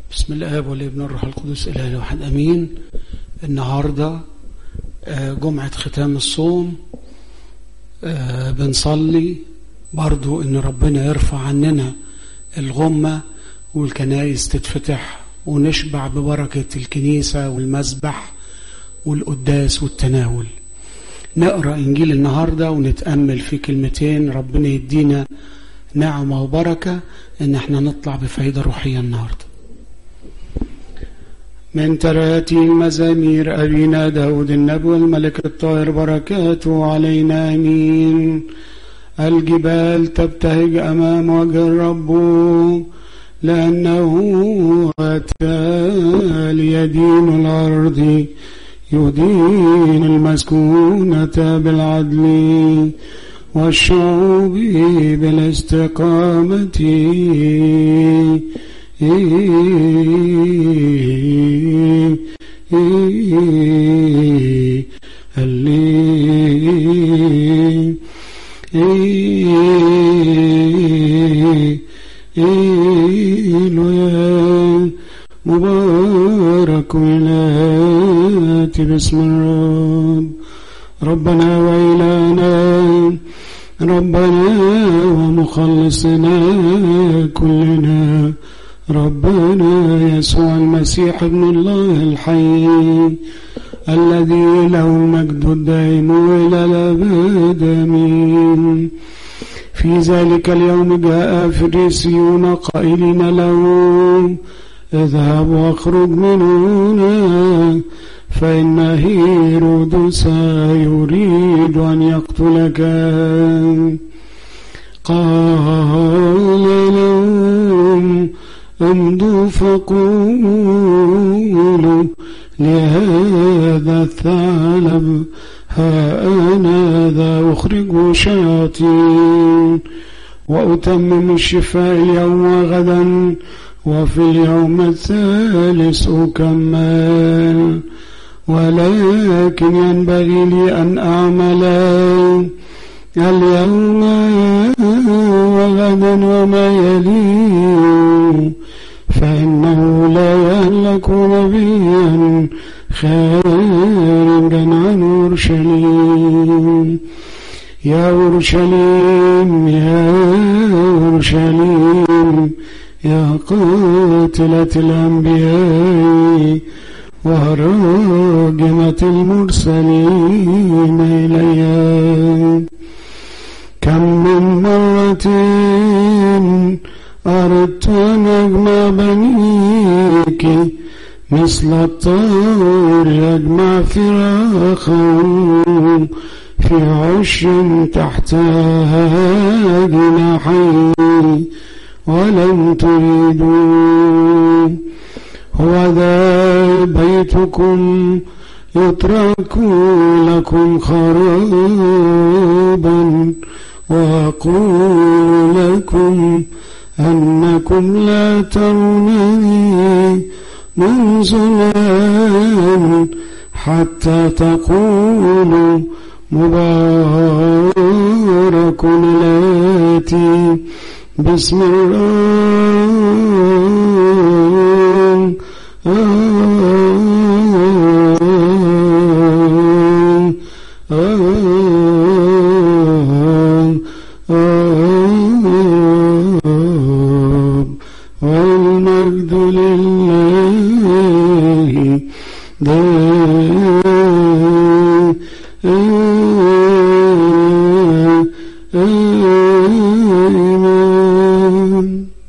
بسم الله والابن الروح القدس إله الواحد أمين النهاردة جمعة ختام الصوم بنصلي برضو إن ربنا يرفع عننا الغمة والكنائس تتفتح ونشبع ببركة الكنيسة والمسبح والقداس والتناول نقرأ إنجيل النهاردة ونتأمل في كلمتين ربنا يدينا نعمة وبركة إن احنا نطلع بفايدة روحية النهاردة من تراتي مزامير أبينا داود النبي الملك الطاهر بركاته علينا أمين الجبال تبتهج أمام وجه الرب لأنه أتى ليدين الأرض يدين المسكونة بالعدل والشعوب بالاستقامة مبارك ولاتي باسم الرب ربنا وإلهنا ربنا ومخلصنا كلنا ربنا يسوع المسيح ابن الله الحي الذي له المجد الدائم إلى الأبد آمين في ذلك اليوم جاء فريسيون قائلين له اذهب واخرج من هنا فإن هيرودس يريد أن يقتلك قال لهم امضوا فقولوا لهذا الثعلب ها أنا ذا أخرج شياطين وأتمم الشفاء اليوم وغدا وفي اليوم الثالث أكمل ولكن ينبغي لي أن أعمل اليوم وغدا وما يليه فإنه لا يهلك نبيا خارجا عن أورشليم يا أورشليم يا أورشليم يا قاتلة الأنبياء وراجمة المرسلين إلي كم من مرة أردت أن أجمع بنيك مثل الطير يجمع فراخه في عش تحت جناحيه ولم تريدوا هو ذا بيتكم يترك لكم خرابا وأقول لكم أنكم لا ترونني منذ الآن حتى تقولوا مبارك الآتي بسم الله والمجد لله آمين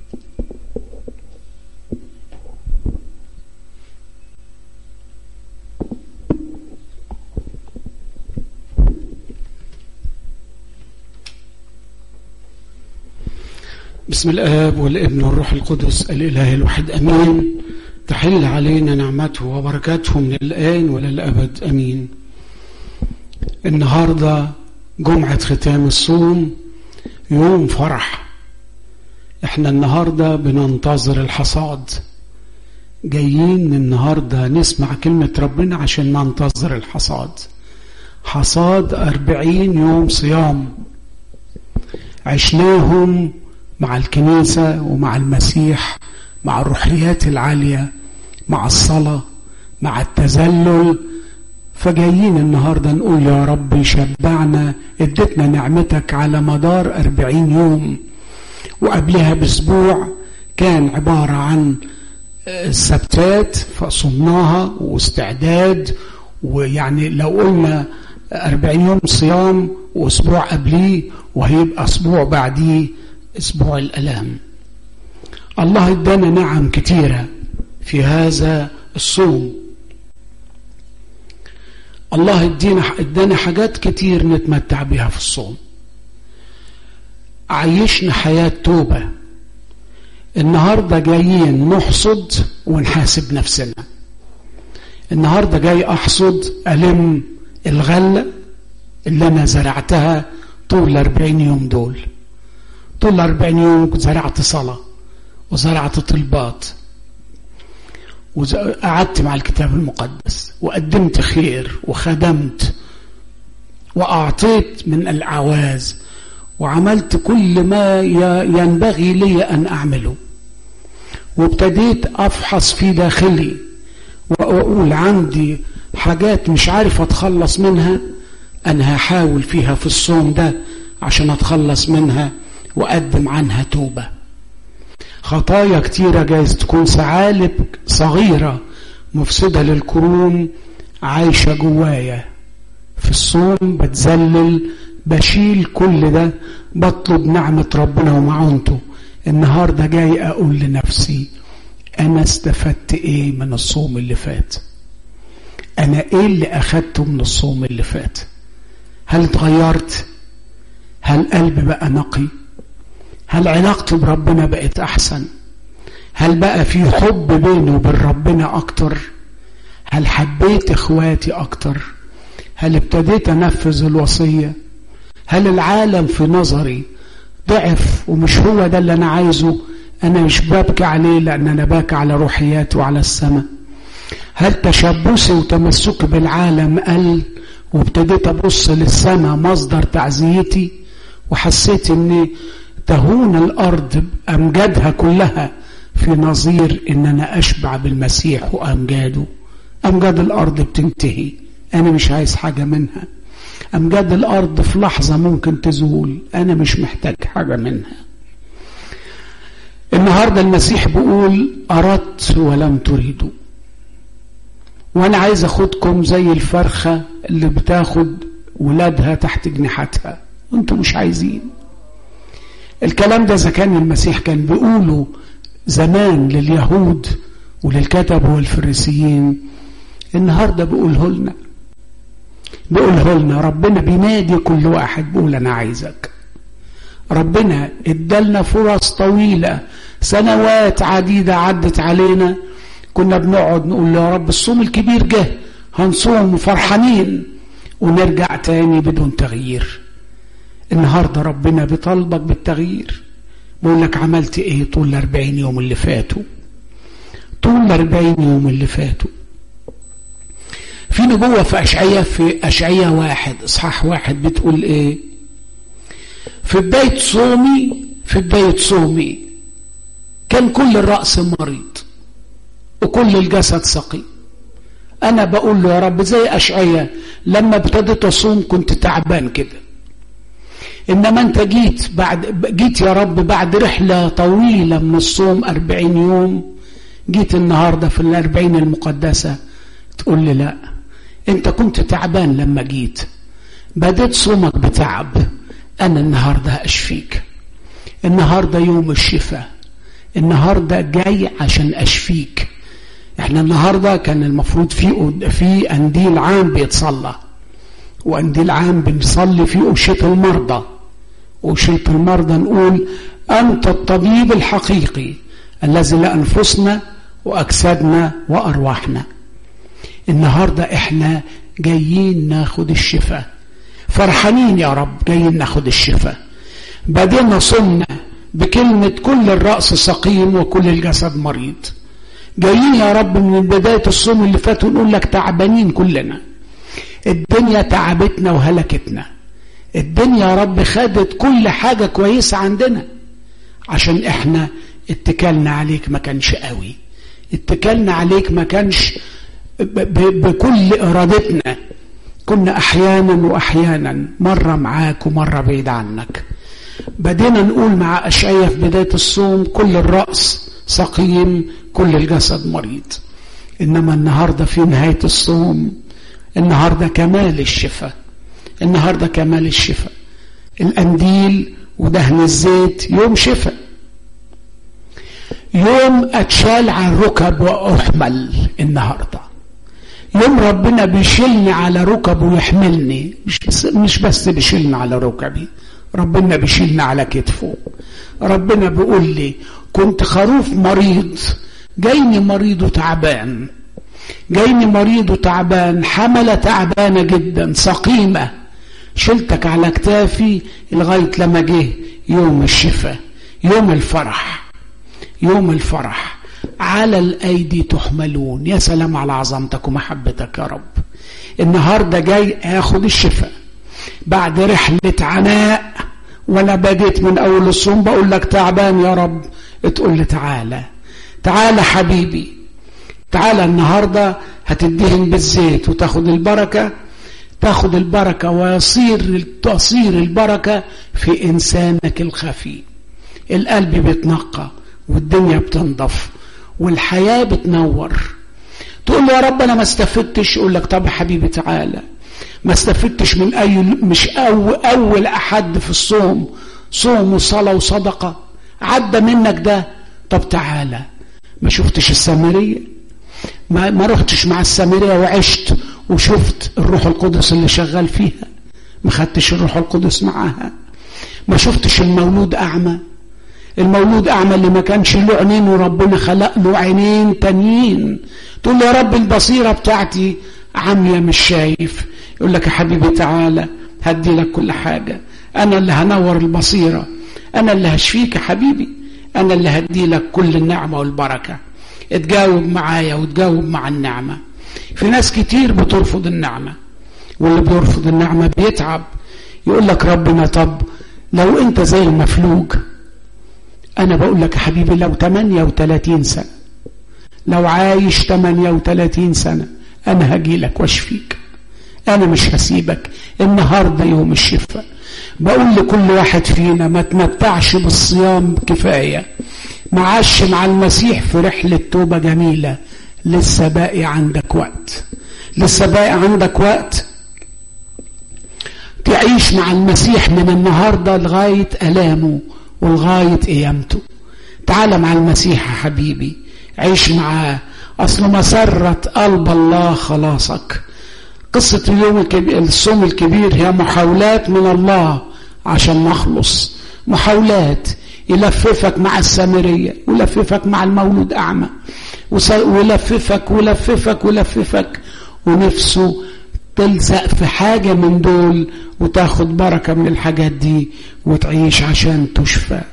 بسم الآب والابن والروح القدس الإله الواحد أمين تحل علينا نعمته وبركاته من الآن وللأبد أمين النهاردة جمعة ختام الصوم يوم فرح احنا النهاردة بننتظر الحصاد جايين النهاردة نسمع كلمة ربنا عشان ننتظر الحصاد حصاد أربعين يوم صيام عشناهم مع الكنيسة ومع المسيح مع الروحيات العالية مع الصلاة مع التذلل فجايين النهاردة نقول يا رب شبعنا اديتنا نعمتك على مدار أربعين يوم وقبلها باسبوع كان عبارة عن السبتات فصمناها واستعداد ويعني لو قلنا أربعين يوم صيام وأسبوع قبليه وهيبقى أسبوع بعديه أسبوع الألام الله ادانا نعم كتيرة في هذا الصوم الله ادينا ادانا حاجات كتير نتمتع بها في الصوم عيشنا حياة توبة النهاردة جايين نحصد ونحاسب نفسنا النهاردة جاي أحصد ألم الغلة اللي أنا زرعتها طول الأربعين يوم دول طول الأربعين يوم زرعت صلاة وزرعت طلبات وقعدت مع الكتاب المقدس وقدمت خير وخدمت وأعطيت من الأعواز وعملت كل ما ينبغي لي أن أعمله وابتديت أفحص في داخلي وأقول عندي حاجات مش عارف أتخلص منها أنا هحاول فيها في الصوم ده عشان أتخلص منها وأقدم عنها توبة خطايا كتيرة جايز تكون ثعالب صغيرة مفسدة للقرون عايشة جوايا في الصوم بتذلل بشيل كل ده بطلب نعمة ربنا ومعونته النهاردة جاي أقول لنفسي أنا استفدت إيه من الصوم اللي فات أنا إيه اللي أخدته من الصوم اللي فات هل اتغيرت هل قلبي بقى نقي هل علاقتي بربنا بقت أحسن هل بقى في حب بيني وبين ربنا أكتر هل حبيت إخواتي أكتر هل ابتديت أنفذ الوصية هل العالم في نظري ضعف ومش هو ده اللي أنا عايزه أنا مش ببكي عليه لأن أنا باكي على روحياتي وعلى السماء هل تشبثي وتمسكي بالعالم قل وابتديت أبص للسماء مصدر تعزيتي وحسيت أن تهون الأرض بأمجادها كلها في نظير أن أنا أشبع بالمسيح وأمجاده أمجاد الأرض بتنتهي أنا مش عايز حاجة منها أمجاد الأرض في لحظة ممكن تزول أنا مش محتاج حاجة منها النهاردة المسيح بيقول أردت ولم تريدوا وأنا عايز أخدكم زي الفرخة اللي بتاخد ولادها تحت جناحاتها وانتم مش عايزين الكلام ده إذا كان المسيح كان بيقوله زمان لليهود وللكتب والفريسيين النهارده بيقوله لنا بيقوله لنا ربنا بينادي كل واحد بيقول انا عايزك ربنا ادالنا فرص طويله سنوات عديده عدت علينا كنا بنقعد نقول يا رب الصوم الكبير جه هنصوم فرحانين ونرجع تاني بدون تغيير النهارده ربنا بيطالبك بالتغيير بيقول لك عملت ايه طول الأربعين يوم اللي فاتوا طول الأربعين يوم اللي فاتوا في نبوة في أشعية في أشعية واحد إصحاح واحد بتقول إيه في بداية صومي في بداية صومي كان كل الرأس مريض وكل الجسد سقيم أنا بقول له يا رب زي أشعية لما ابتديت أصوم كنت تعبان كده إنما أنت جيت بعد جيت يا رب بعد رحلة طويلة من الصوم أربعين يوم جيت النهاردة في الأربعين المقدسة تقول لي لا أنت كنت تعبان لما جيت بديت صومك بتعب أنا النهاردة أشفيك النهاردة يوم الشفاء النهاردة جاي عشان أشفيك احنا النهاردة كان المفروض في في أنديل عام بيتصلى وأنديل عام بنصلي فيه أشية المرضى أشية المرضى نقول أنت الطبيب الحقيقي الذي لأنفسنا وأجسادنا وأرواحنا النهاردة احنا جايين ناخد الشفاء فرحانين يا رب جايين ناخد الشفاء بدينا صمنا بكلمة كل الرأس سقيم وكل الجسد مريض جايين يا رب من بداية الصوم اللي فات ونقول لك تعبانين كلنا الدنيا تعبتنا وهلكتنا الدنيا يا رب خدت كل حاجة كويسة عندنا عشان احنا اتكالنا عليك ما كانش قوي اتكالنا عليك ما كانش بكل ارادتنا كنا احيانا واحيانا مره معاك ومره بعيد عنك بدينا نقول مع اشعياء في بدايه الصوم كل الراس سقيم كل الجسد مريض انما النهارده في نهايه الصوم النهارده كمال الشفاء النهارده كمال الشفاء القنديل ودهن الزيت يوم شفاء يوم اتشال على الركب واحمل النهارده يوم ربنا بيشيلني على ركبه ويحملني مش بس, مش بس بيشيلني على ركبي ربنا بيشيلني على كتفه ربنا بيقول لي كنت خروف مريض جايني مريض وتعبان جايني مريض وتعبان حملة تعبانة جدا سقيمة شلتك على كتافي لغاية لما جه يوم الشفاء يوم الفرح يوم الفرح على الأيدي تحملون يا سلام على عظمتك ومحبتك يا رب النهاردة جاي أخد الشفاء بعد رحلة عناء وأنا بديت من أول الصوم بقول لك تعبان يا رب تقول لي تعالى تعالى حبيبي تعالى النهاردة هتدهن بالزيت وتاخد البركة تاخد البركة ويصير تصير البركة في إنسانك الخفي القلب بيتنقى والدنيا بتنضف والحياة بتنور تقول له يا رب أنا ما استفدتش يقول لك طب يا حبيبي تعالى ما استفدتش من أي مش أول, أول أحد في الصوم صوم وصلاة وصدقة عدى منك ده طب تعالى ما شفتش السامرية ما, ما رحتش مع السامرية وعشت وشفت الروح القدس اللي شغال فيها ما خدتش الروح القدس معاها ما شفتش المولود أعمى المولود أعمى اللي ما كانش له عينين وربنا خلق له عينين تانيين تقول له يا رب البصيرة بتاعتي عمية مش شايف يقول لك يا حبيبي تعالى هدي لك كل حاجة أنا اللي هنور البصيرة أنا اللي هشفيك يا حبيبي أنا اللي هدي لك كل النعمة والبركة اتجاوب معايا وتجاوب مع النعمة في ناس كتير بترفض النعمة واللي بيرفض النعمة بيتعب يقول لك ربنا طب لو انت زي المفلوج انا بقول لك يا حبيبي لو 38 سنة لو عايش 38 سنة انا هجي لك واشفيك انا مش هسيبك النهاردة يوم الشفاء بقول لكل واحد فينا ما تمتعش بالصيام كفاية معاش مع المسيح في رحلة توبة جميلة لسه باقي عندك وقت لسه باقي عندك وقت تعيش مع المسيح من النهاردة لغاية ألامه ولغاية قيامته تعال مع المسيح يا حبيبي عيش معاه أصل مسرة قلب الله خلاصك قصة اليوم الكبير الصوم الكبير هي محاولات من الله عشان نخلص محاولات يلففك مع السامرية ويلففك مع المولود أعمى ويلففك ويلففك ويلففك ونفسه تلزق في حاجة من دول وتاخد بركة من الحاجات دي وتعيش عشان تشفى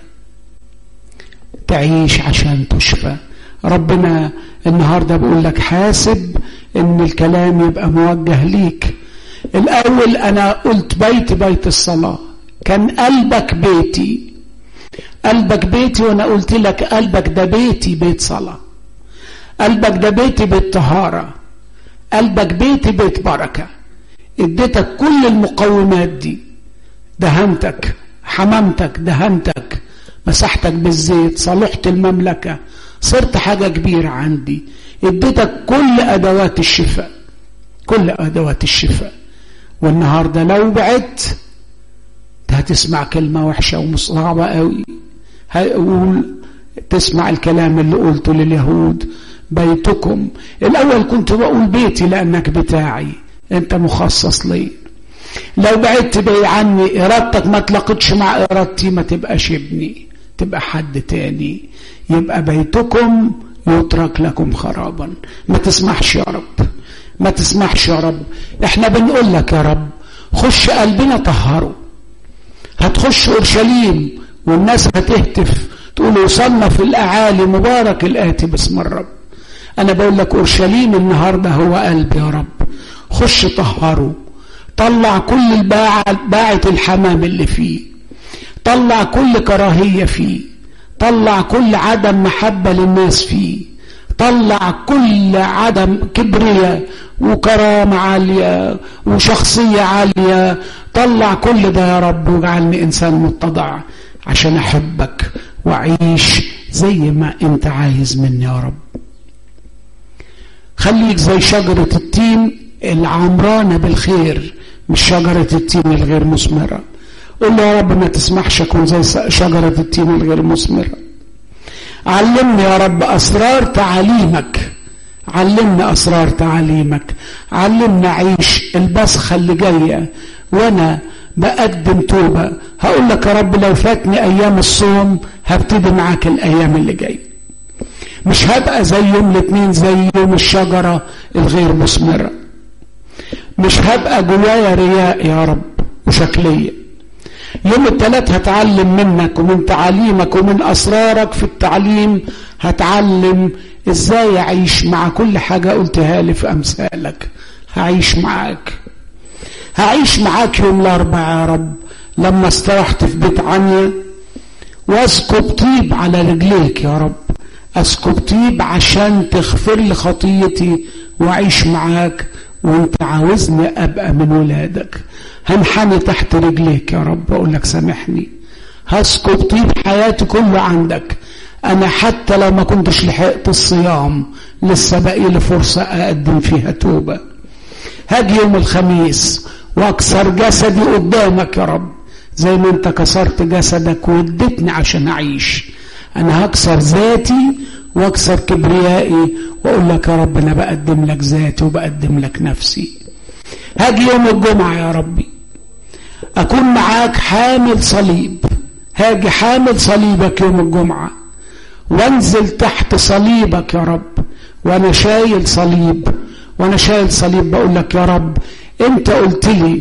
تعيش عشان تشفى ربنا النهاردة بيقول لك حاسب ان الكلام يبقى موجه ليك الاول انا قلت بيت بيت الصلاة كان قلبك بيتي قلبك بيتي وانا قلت لك قلبك ده بيتي بيت صلاة قلبك ده بيتي بيت طهارة قلبك بيتي بيت بركة اديتك كل المقومات دي دهنتك حمامتك دهنتك مسحتك بالزيت صلحت المملكة صرت حاجة كبيرة عندي اديتك كل أدوات الشفاء كل أدوات الشفاء والنهاردة لو بعدت هتسمع كلمة وحشة ومصعبة قوي هقول تسمع الكلام اللي قلته لليهود بيتكم الأول كنت بقول بيتي لأنك بتاعي أنت مخصص لي لو بعدت بعيد عني إرادتك ما تلاقتش مع إرادتي ما تبقاش ابني تبقى حد تاني يبقى بيتكم يترك لكم خرابا ما تسمحش يا رب ما تسمحش يا رب احنا بنقول لك يا رب خش قلبنا طهره هتخش اورشليم والناس هتهتف تقول وصلنا في الاعالي مبارك الاتي باسم الرب انا بقول لك اورشليم النهارده هو قلبي يا رب خش طهره طلع كل الباعة باعة الحمام اللي فيه طلع كل كراهية فيه طلع كل عدم محبة للناس فيه طلع كل عدم كبرياء وكرامة عالية وشخصية عالية طلع كل ده يا رب واجعلني إنسان متضع عشان أحبك وأعيش زي ما أنت عايز مني يا رب خليك زي شجرة التين العمرانة بالخير مش شجرة التين الغير مثمرة قول له يا رب ما تسمحش أكون زي شجرة التين الغير مثمرة علمني يا رب أسرار تعاليمك علمنا أسرار تعاليمك علمنا أعيش البسخة اللي جاية وأنا بقدم توبة هقول لك يا رب لو فاتني أيام الصوم هبتدي معاك الأيام اللي جاية مش هبقى زي يوم الاثنين زي يوم الشجرة الغير مثمرة مش هبقى جوايا رياء يا رب وشكلية يوم الثلاث هتعلم منك ومن تعاليمك ومن أسرارك في التعليم هتعلم ازاي اعيش مع كل حاجة قلتها لي في امثالك هعيش معاك هعيش معاك يوم الاربعاء يا رب لما استرحت في بيت عنيا واسكب طيب على رجليك يا رب اسكب طيب عشان تغفر لي خطيتي واعيش معاك وانت عاوزني ابقى من ولادك هنحني تحت رجليك يا رب اقول لك سامحني هسكب طيب حياتي كله عندك انا حتى لو ما كنتش لحقت الصيام لسه باقي لي فرصه اقدم فيها توبه هاجي يوم الخميس واكسر جسدي قدامك يا رب زي ما انت كسرت جسدك واديتني عشان اعيش انا هكسر ذاتي واكسر كبريائي واقول لك يا رب انا بقدم لك ذاتي وبقدم لك نفسي هاجي يوم الجمعه يا ربي اكون معاك حامل صليب هاجي حامل صليبك يوم الجمعه وانزل تحت صليبك يا رب وانا شايل صليب وانا شايل صليب بقول لك يا رب انت قلت لي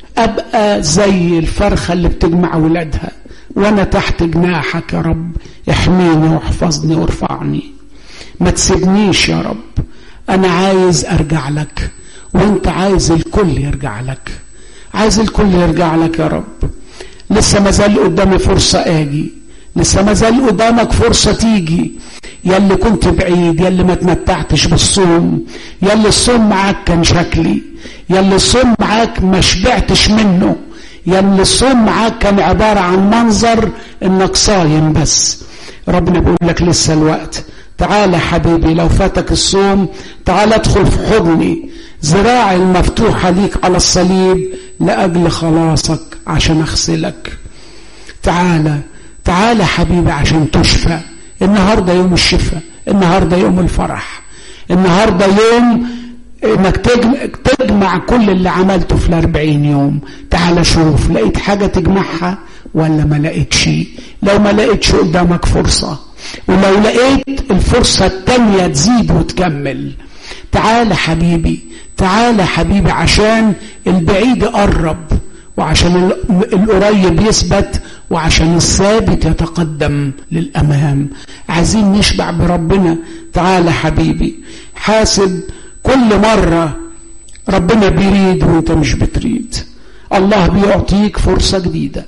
ابقى زي الفرخه اللي بتجمع ولادها وانا تحت جناحك يا رب احميني واحفظني وارفعني ما تسيبنيش يا رب انا عايز ارجع لك وانت عايز الكل يرجع لك عايز الكل يرجع لك يا رب لسه ما زال قدامي فرصه اجي لسه ما زال قدامك فرصة تيجي يلي كنت بعيد يلي ما تمتعتش بالصوم يلي الصوم معاك كان شكلي يلي الصوم معاك ما شبعتش منه يلي الصوم معاك كان عبارة عن منظر انك صايم بس ربنا بيقول لك لسه الوقت تعالى حبيبي لو فاتك الصوم تعالى ادخل في حضني ذراعي المفتوحة ليك على الصليب لأجل خلاصك عشان أغسلك تعالى تعالى حبيبي عشان تشفى النهاردة يوم الشفاء النهاردة يوم الفرح النهاردة يوم انك تجمع كل اللي عملته في الاربعين يوم تعال شوف لقيت حاجة تجمعها ولا ما لقيتش لو ما لقيتش قدامك فرصة ولو لقيت الفرصة التانية تزيد وتكمل تعال حبيبي تعال حبيبي عشان البعيد قرب وعشان القريب يثبت وعشان الثابت يتقدم للأمام عايزين نشبع بربنا تعالى حبيبي حاسب كل مرة ربنا بيريد وانت مش بتريد الله بيعطيك فرصة جديدة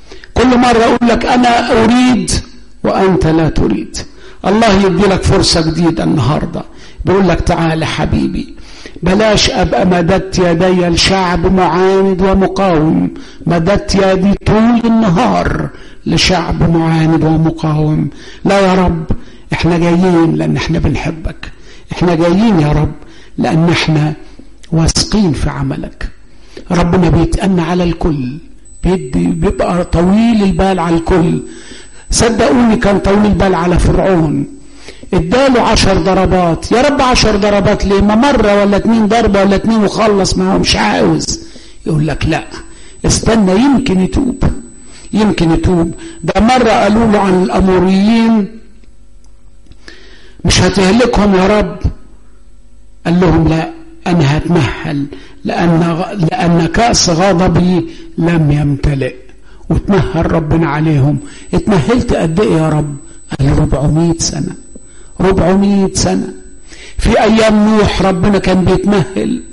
كل مرة أقول لك أنا أريد وأنت لا تريد الله يدي لك فرصة جديدة النهاردة بيقول لك تعالى حبيبي بلاش أبقى مددت يدي لشعب معاند ومقاوم مددت يدي طول النهار لشعب معاند ومقاوم لا يا رب احنا جايين لأن احنا بنحبك احنا جايين يا رب لأن احنا واثقين في عملك ربنا بيتأنى على الكل بيدي بيبقى طويل البال على الكل صدقوني كان طويل البال على فرعون اداله عشر ضربات يا رب عشر ضربات ليه ما مرة ولا اتنين ضربة ولا اتنين وخلص ما هو مش عاوز يقول لك لا استنى يمكن يتوب يمكن يتوب ده مرة قالوا له عن الأموريين مش هتهلكهم يا رب قال لهم لا أنا هتمهل لأن, لأن كأس غضبي لم يمتلئ وتمهل ربنا عليهم اتمهلت قد ايه يا رب قال 400 سنة 400 سنة في أيام نوح ربنا كان بيتمهل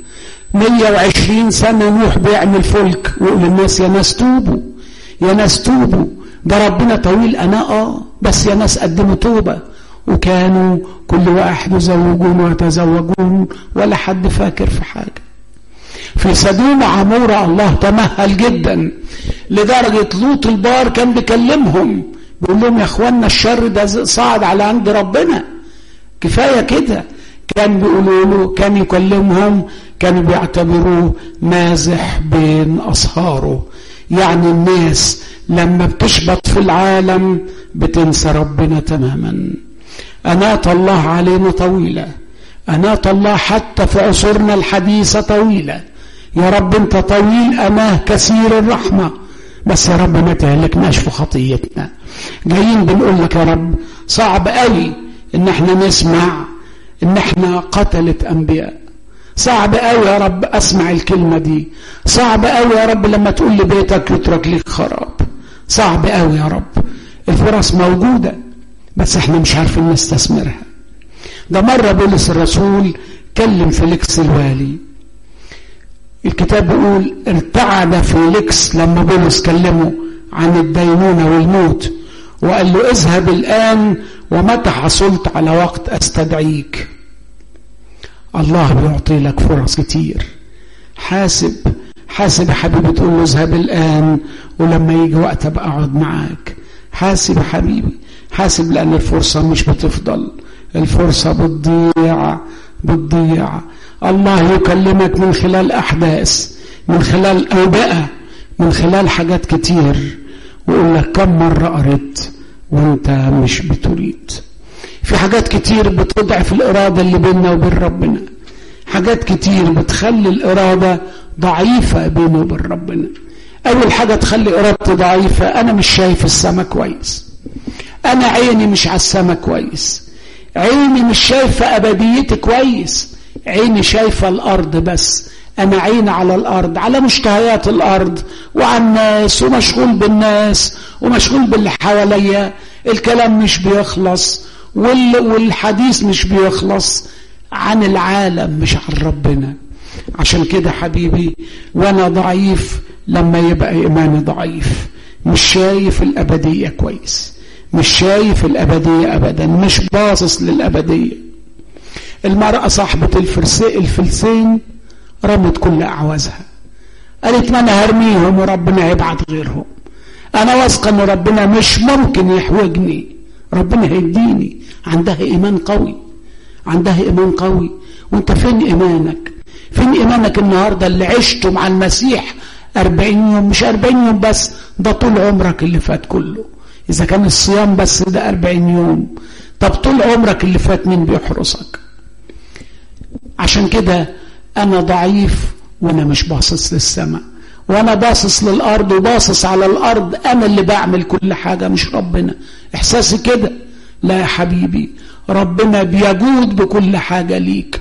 120 سنة نوح بيعمل فلك ويقول للناس يا ناس توبوا يا ناس توبوا ده ربنا طويل أنا آه بس يا ناس قدموا توبة وكانوا كل واحد يزوجون ويتزوجون ولا حد فاكر في حاجة في سدوم عمورة الله تمهل جدا لدرجة لوط البار كان بيكلمهم بيقول لهم يا اخوانا الشر ده صعد على عند ربنا كفاية كده كان بيقولوا له كان يكلمهم كانوا بيعتبروه مازح بين أصهاره يعني الناس لما بتشبط في العالم بتنسى ربنا تماما أناة الله علينا طويلة أناة الله حتى في عصورنا الحديثة طويلة يا رب أنت طويل أناه كثير الرحمة بس يا رب ما تهلكناش في خطيتنا جايين بنقول لك يا رب صعب قوي ان احنا نسمع ان احنا قتلت انبياء صعب قوي يا رب اسمع الكلمة دي صعب قوي يا رب لما تقول لي بيتك يترك لك خراب صعب قوي يا رب الفرص موجودة بس احنا مش عارفين نستثمرها ده مرة بولس الرسول كلم فيليكس الوالي الكتاب بيقول ارتعد فيليكس لما بولس كلمه عن الدينونة والموت وقال له اذهب الآن ومتى حصلت على وقت استدعيك الله بيعطي لك فرص كتير حاسب حاسب يا حبيبي تقول له اذهب الآن ولما يجي وقت ابقى اقعد معاك حاسب يا حبيبي حاسب لأن الفرصة مش بتفضل الفرصة بتضيع بتضيع الله يكلمك من خلال أحداث من خلال أوبئة من خلال حاجات كتير ويقول لك كم مرة قريت وانت مش بتريد في حاجات كتير بتضعف الإرادة اللي بيننا وبين ربنا حاجات كتير بتخلي الإرادة ضعيفة بينه وبين ربنا أول حاجة تخلي إرادتي ضعيفة أنا مش شايف السما كويس أنا عيني مش على السما كويس عيني مش شايفة أبديتي كويس عيني شايفة الأرض بس أنا عيني على الأرض على مشتهيات الأرض وعلى الناس ومشغول بالناس ومشغول باللي حواليا الكلام مش بيخلص والحديث مش بيخلص عن العالم مش عن ربنا عشان كده حبيبي وانا ضعيف لما يبقى ايماني ضعيف مش شايف الابديه كويس مش شايف الابديه ابدا مش باصص للابديه المراه صاحبه الفلسين رمت كل اعوازها قالت ما انا هرميهم وربنا هيبعت غيرهم انا واثقه ان ربنا مش ممكن يحوجني ربنا هيديني عندها ايمان قوي عندها ايمان قوي وانت فين ايمانك فين ايمانك النهارده اللي عشته مع المسيح أربعين يوم مش أربعين يوم بس ده طول عمرك اللي فات كله إذا كان الصيام بس ده أربعين يوم طب طول عمرك اللي فات مين بيحرسك عشان كده أنا ضعيف وأنا مش باصص للسماء وأنا باصص للأرض وباصص على الأرض أنا اللي بعمل كل حاجة مش ربنا إحساسي كده لا يا حبيبي ربنا بيجود بكل حاجة ليك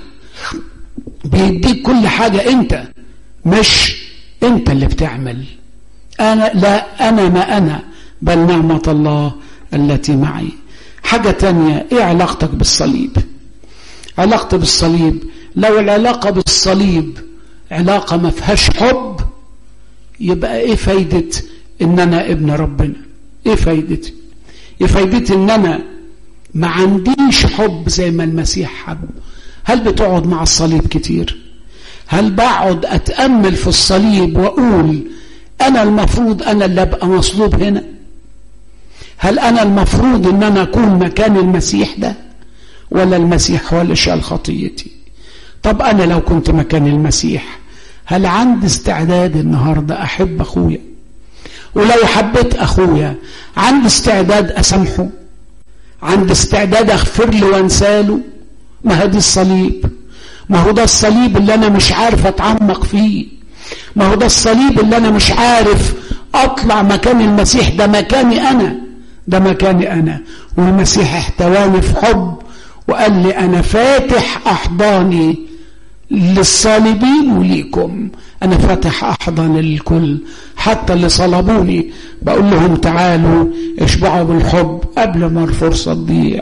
بيديك كل حاجة أنت مش أنت اللي بتعمل أنا لا أنا ما أنا بل نعمة الله التي معي حاجة تانية إيه علاقتك بالصليب علاقتي بالصليب لو العلاقة بالصليب علاقة ما فيهاش حب يبقى ايه فايدة ان انا ابن ربنا ايه فايدتي ايه فايدتي ان انا ما عنديش حب زي ما المسيح حب هل بتقعد مع الصليب كتير هل بقعد اتأمل في الصليب واقول انا المفروض انا اللي ابقى مصلوب هنا هل انا المفروض ان انا اكون مكان المسيح ده ولا المسيح هو اللي شال خطيتي طب انا لو كنت مكان المسيح هل عندي استعداد النهارده احب اخويا ولو حبيت اخويا عندي استعداد اسامحه عندي استعداد اغفر له وانساله ما هدي الصليب ما هو ده الصليب اللي انا مش عارف اتعمق فيه ما هو ده الصليب اللي انا مش عارف اطلع مكان المسيح ده مكاني انا ده مكاني انا والمسيح احتواني في حب وقال لي انا فاتح احضاني للصالبين وليكم انا فاتح احضان للكل حتى اللي صلبوني بقول لهم تعالوا اشبعوا بالحب قبل ما الفرصه تضيع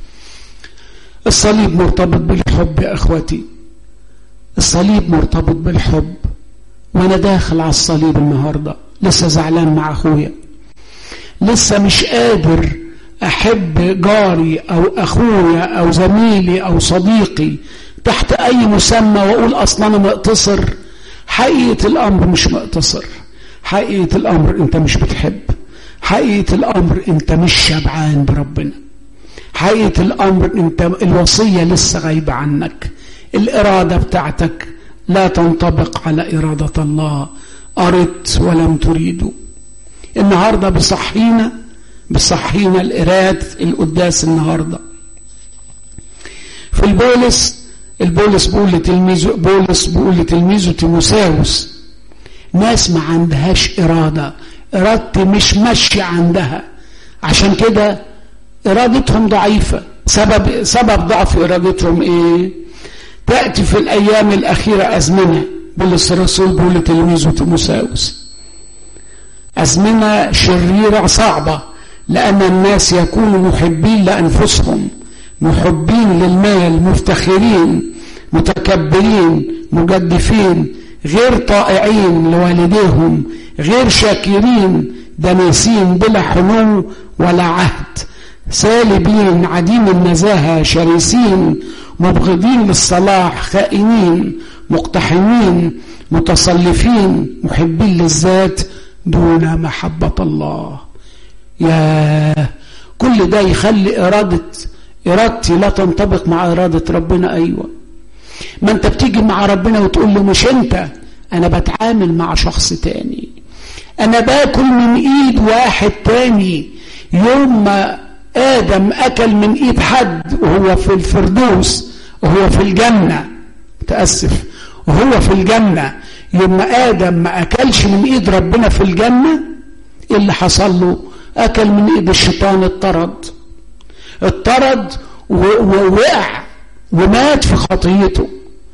الصليب مرتبط بالحب يا اخوتي الصليب مرتبط بالحب وانا داخل على الصليب النهارده لسه زعلان مع اخويا لسه مش قادر أحب جاري أو أخويا أو زميلي أو صديقي تحت أي مسمى وأقول أصلا أنا مقتصر حقيقة الأمر مش مقتصر حقيقة الأمر أنت مش بتحب حقيقة الأمر أنت مش شبعان بربنا حقيقة الأمر أنت الوصية لسه غايبة عنك الإرادة بتاعتك لا تنطبق على إرادة الله أردت ولم تريدوا النهاردة بصحينا بصحينا القراءة القداس النهاردة في البولس البولس بيقول لتلميذه بولس بيقول لتلميذه تيموساوس ناس ما عندهاش إرادة إرادتي مش ماشية عندها عشان كده إرادتهم ضعيفة سبب سبب ضعف إرادتهم إيه؟ تأتي في الأيام الأخيرة أزمنة بولس الرسول بيقول لتلميذه تيموساوس أزمنة شريرة صعبة لأن الناس يكونوا محبين لأنفسهم محبين للمال مفتخرين متكبرين مجدفين غير طائعين لوالديهم غير شاكرين دنيسين بلا حنو ولا عهد سالبين عديم النزاهة شرسين مبغضين للصلاح خائنين مقتحمين متصلفين محبين للذات دون محبة الله يا كل ده يخلي إرادة إرادتي لا تنطبق مع إرادة ربنا أيوة ما أنت بتيجي مع ربنا وتقول له مش أنت أنا بتعامل مع شخص تاني أنا باكل من إيد واحد تاني يوم ما آدم أكل من إيد حد وهو في الفردوس وهو في الجنة تأسف وهو في الجنة يوم ما آدم ما أكلش من إيد ربنا في الجنة إيه اللي حصل له أكل من إيد الشيطان اضطرد اضطرد ووقع ومات في خطيته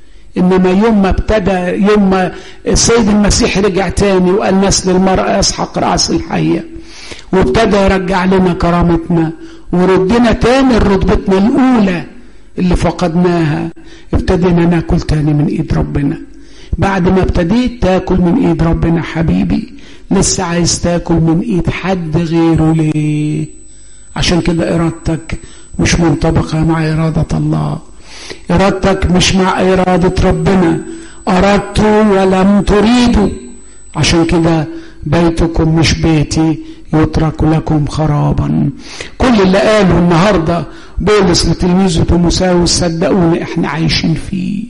إنما يوم ما ابتدى يوم ما السيد المسيح رجع تاني وقال نسل المرأة يسحق رأس الحية وابتدى يرجع لنا كرامتنا وردنا تاني رتبتنا الأولى اللي فقدناها ابتدينا ناكل تاني من ايد ربنا بعد ما ابتديت تاكل من ايد ربنا حبيبي لسه عايز تاكل من ايد حد غيره ليه عشان كده ارادتك مش منطبقة مع ارادة الله ارادتك مش مع ارادة ربنا اردت ولم تريدوا عشان كده بيتكم مش بيتي يترك لكم خرابا كل اللي قاله النهارده بولس لتلميذه تيموساوس صدقوني احنا عايشين فيه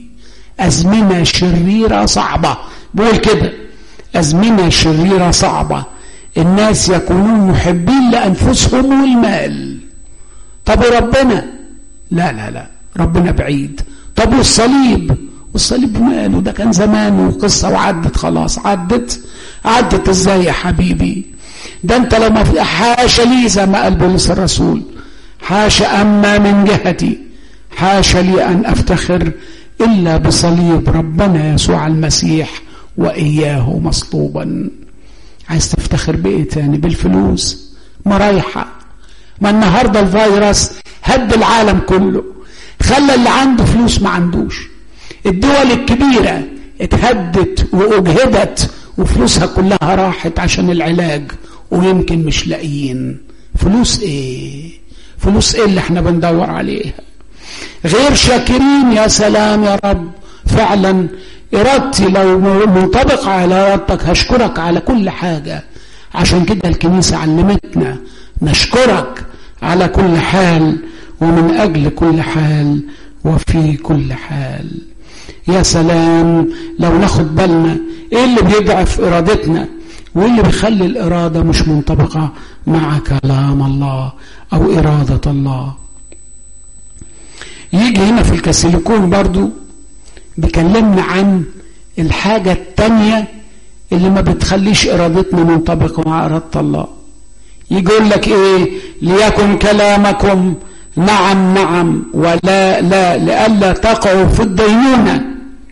ازمنه شريره صعبه بقول كده ازمنه شريره صعبه الناس يكونون محبين لانفسهم والمال طب ربنا لا لا لا ربنا بعيد طب والصليب والصليب ماله ده كان زمان وقصه وعدت خلاص عدت عدت ازاي يا حبيبي ده انت لما في حاشا لي زي ما قال بولس الرسول حاشا اما من جهتي حاشا لي ان افتخر الا بصليب ربنا يسوع المسيح واياه مصلوبا عايز تفتخر بايه تاني بالفلوس ما رايحه ما النهارده الفيروس هد العالم كله خلى اللي عنده فلوس ما عندوش الدول الكبيره اتهدت واجهدت وفلوسها كلها راحت عشان العلاج ويمكن مش لاقيين فلوس ايه فلوس ايه اللي احنا بندور عليها غير شاكرين يا سلام يا رب فعلا ارادتي لو منطبقة على ارادتك هشكرك على كل حاجة عشان كده الكنيسة علمتنا نشكرك على كل حال ومن اجل كل حال وفي كل حال يا سلام لو ناخد بالنا ايه اللي بيضعف ارادتنا وايه اللي بيخلي الاراده مش منطبقه مع كلام الله او اراده الله يجي هنا في الكاسيليكون برضو بيكلمنا عن الحاجة التانية اللي ما بتخليش ارادتنا منطبقة مع ارادة الله يقول لك ايه ليكن كلامكم نعم نعم ولا لا لئلا تقعوا في الدينونة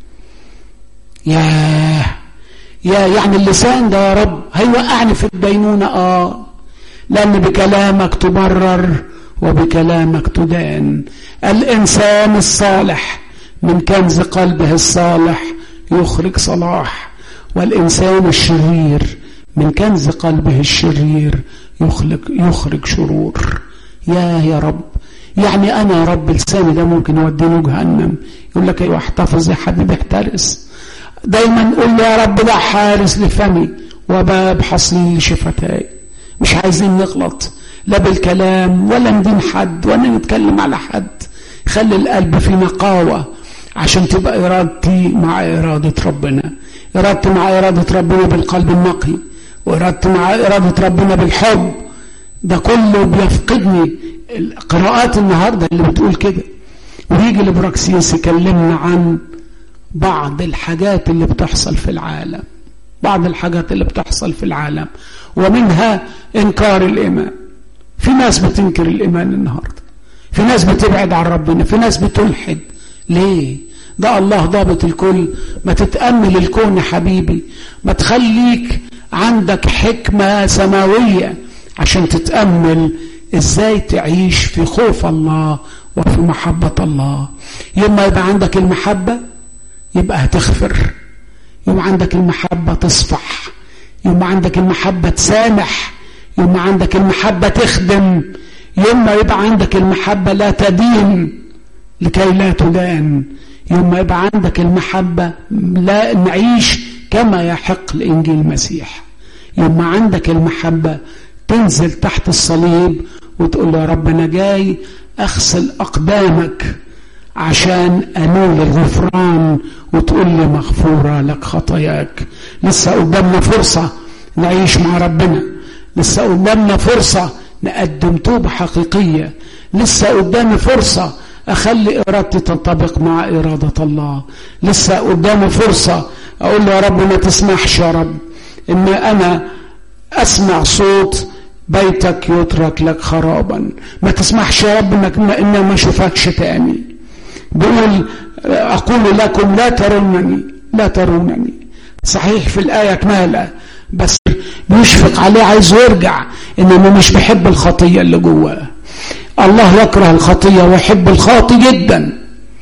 ياه يا يعني اللسان ده يا رب هيوقعني في الدينونة اه لأن بكلامك تبرر وبكلامك تدان الإنسان الصالح من كنز قلبه الصالح يخرج صلاح والإنسان الشرير من كنز قلبه الشرير يخلق يخرج شرور يا يا رب يعني انا يا رب لساني ده ممكن يوديني جهنم يقول لك ايوه احتفظ يا حبيبي احترس دايما قول لي يا رب ده حارس لفمي وباب حصين لشفتاي مش عايزين نغلط لا بالكلام ولا ندين حد ولا نتكلم على حد خلي القلب في نقاوة عشان تبقى إرادتي مع إرادة ربنا إرادتي مع إرادة ربنا بالقلب النقي وإرادتي مع إرادة ربنا بالحب ده كله بيفقدني قراءات النهاردة اللي بتقول كده ويجي البراكسيس يكلمنا عن بعض الحاجات اللي بتحصل في العالم بعض الحاجات اللي بتحصل في العالم ومنها إنكار الإيمان في ناس بتنكر الإيمان النهاردة في ناس بتبعد عن ربنا في ناس بتلحد ليه ده الله ضابط الكل ما تتأمل الكون يا حبيبي ما تخليك عندك حكمة سماوية عشان تتأمل ازاي تعيش في خوف الله وفي محبة الله يوم ما يبقى عندك المحبة يبقى هتغفر يوم عندك المحبة تصفح يوم عندك المحبة تسامح يوم عندك المحبة تخدم يوم ما يبقى عندك المحبة لا تدين لكي لا تدان يوم ما يبقى عندك المحبة لا نعيش كما يحق لإنجيل المسيح يوم ما عندك المحبة تنزل تحت الصليب وتقول يا رب أنا جاي أغسل أقدامك عشان أنول الغفران وتقول لي مغفورة لك خطاياك لسه قدامنا فرصة نعيش مع ربنا لسه قدامنا فرصة نقدم توبة حقيقية لسه قدامي فرصة أخلي إرادتي تنطبق مع إرادة الله لسه قدامي فرصة أقول له يا رب ما تسمحش يا رب إن أنا أسمع صوت بيتك يترك لك خرابا ما تسمحش يا رب إنك ما, إن ما أشوفكش تاني بيقول أقول لكم لا ترونني لا ترونني صحيح في الآية كمالة بس بيشفق عليه عايز يرجع إنما مش بيحب الخطية اللي جواه الله يكره الخطية ويحب الخاطي جدا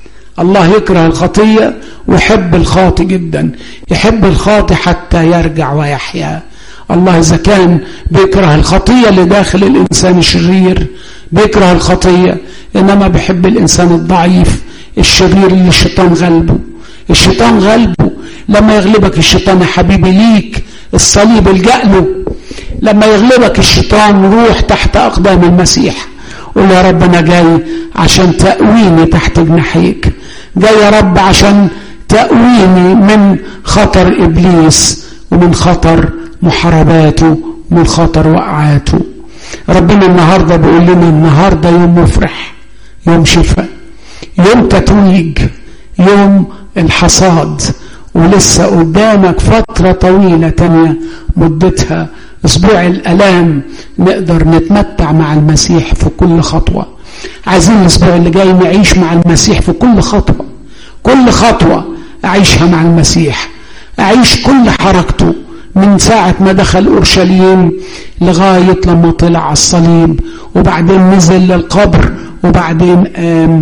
الله يكره الخطية ويحب الخاطي جدا يحب الخاطي حتى يرجع ويحيا الله إذا كان بيكره الخطية اللي داخل الإنسان الشرير بيكره الخطية إنما بيحب الإنسان الضعيف الشرير اللي الشيطان غلبه الشيطان غلبه لما يغلبك الشيطان يا حبيبي ليك الصليب الجأ له لما يغلبك الشيطان روح تحت أقدام المسيح قول يا رب أنا جاي عشان تأويني تحت جناحيك جاي يا رب عشان تأويني من خطر إبليس ومن خطر محارباته ومن خطر وقعاته ربنا النهاردة بيقول لنا النهاردة يوم مفرح يوم شفاء يوم تتويج يوم الحصاد ولسه قدامك فترة طويلة تانية مدتها اسبوع الالام نقدر نتمتع مع المسيح في كل خطوه عايزين الاسبوع اللي جاي نعيش مع المسيح في كل خطوه كل خطوه اعيشها مع المسيح اعيش كل حركته من ساعة ما دخل أورشليم لغاية لما طلع على الصليب وبعدين نزل للقبر وبعدين قام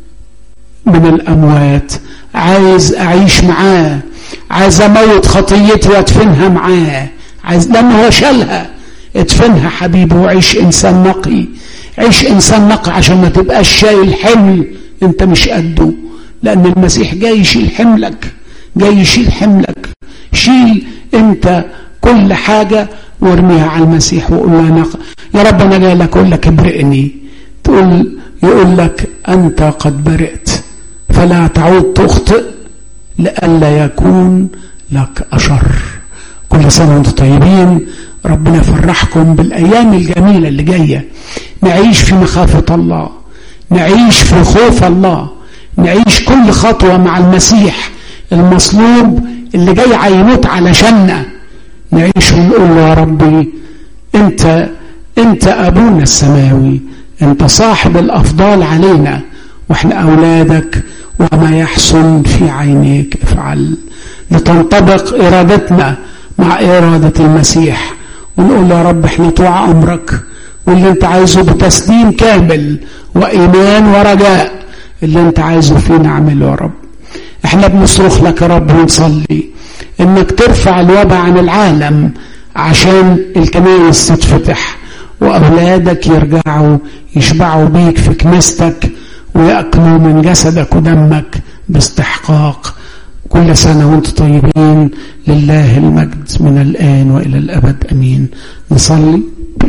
من الأموات عايز أعيش معاه عايز أموت خطيتي وأدفنها معاه عايز لما هو شالها ادفنها حبيبي وعيش انسان نقي عيش انسان نقي عشان ما تبقاش شايل حمل انت مش قده لان المسيح جاي يشيل حملك جاي يشيل حملك شيل انت كل حاجة وارميها على المسيح وقول له أنا يا رب أنا جاي لك أقول لك ابرئني تقول يقول لك أنت قد برئت فلا تعود تخطئ لئلا يكون لك أشر كل سنة وانتم طيبين ربنا يفرحكم بالأيام الجميلة اللي جاية نعيش في مخافة الله نعيش في خوف الله نعيش كل خطوة مع المسيح المصلوب اللي جاي عينوت علشاننا نعيش ونقول له يا ربي انت انت ابونا السماوي انت صاحب الافضال علينا واحنا اولادك وما يحسن في عينيك افعل لتنطبق ارادتنا مع إرادة المسيح ونقول يا رب احنا طوع أمرك واللي انت عايزه بتسليم كامل وإيمان ورجاء اللي انت عايزه فينا اعمله يا رب احنا بنصرخ لك يا رب ونصلي انك ترفع الوباء عن العالم عشان الكنائس تتفتح وأولادك يرجعوا يشبعوا بيك في كنيستك ويأكلوا من جسدك ودمك باستحقاق كل سنة وانتم طيبين لله المجد من الآن وإلى الأبد أمين نصلي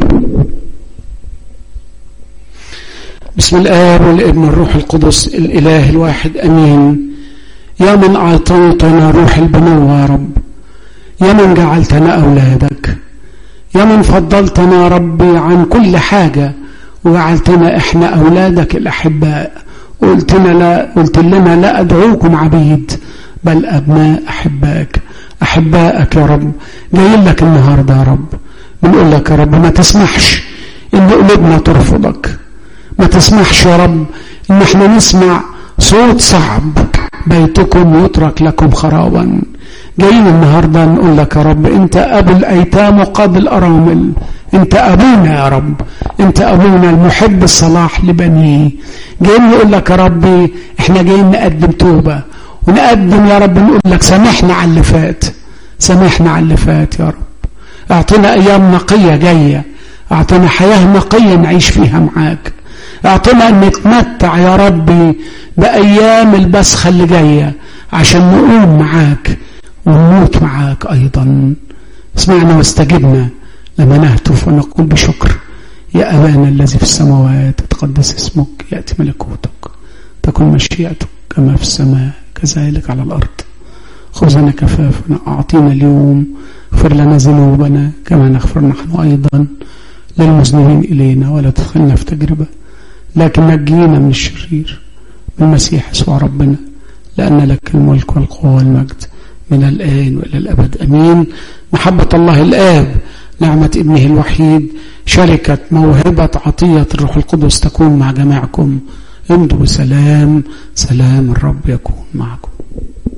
بسم الآب والابن والروح القدس الإله الواحد أمين يا من أعطيتنا روح البنوة يا رب يا من جعلتنا أولادك يا من فضلتنا ربي عن كل حاجة وجعلتنا إحنا أولادك الأحباء قلت لنا لا قلت لنا لا أدعوكم عبيد بل أبناء أحبائك أحبائك يا رب جايين لك النهاردة يا رب بنقول لك يا رب ما تسمحش إن قلوبنا ترفضك ما تسمحش يا رب إن احنا نسمع صوت صعب بيتكم يترك لكم خرابا جايين النهاردة نقول لك يا رب انت ابو الايتام وقاضي الارامل انت ابونا يا رب انت ابونا المحب الصلاح لبنيه جايين نقول لك يا ربي احنا جايين نقدم توبة ونقدم يا رب نقول لك سامحنا على اللي فات سامحنا على اللي فات يا رب اعطينا ايام نقية جاية اعطينا حياة نقية نعيش فيها معاك اعطينا ان نتمتع يا ربي بايام البسخة اللي جاية عشان نقوم معاك ونموت معاك ايضا اسمعنا واستجبنا لما نهتف ونقول بشكر يا ابانا الذي في السماوات تقدس اسمك ياتي ملكوتك تكن مشيئتك كما في السماء كذلك على الارض خذنا كفافنا اعطينا اليوم اغفر لنا ذنوبنا كما نغفر نحن ايضا للمذنبين الينا ولا تدخلنا في تجربه لكن نجينا من الشرير بالمسيح يسوع ربنا لأن لك الملك والقوة والمجد من الآن وإلى الأبد أمين محبة الله الآب نعمة ابنه الوحيد شركة موهبة عطية الروح القدس تكون مع جميعكم امضوا بسلام سلام الرب يكون معكم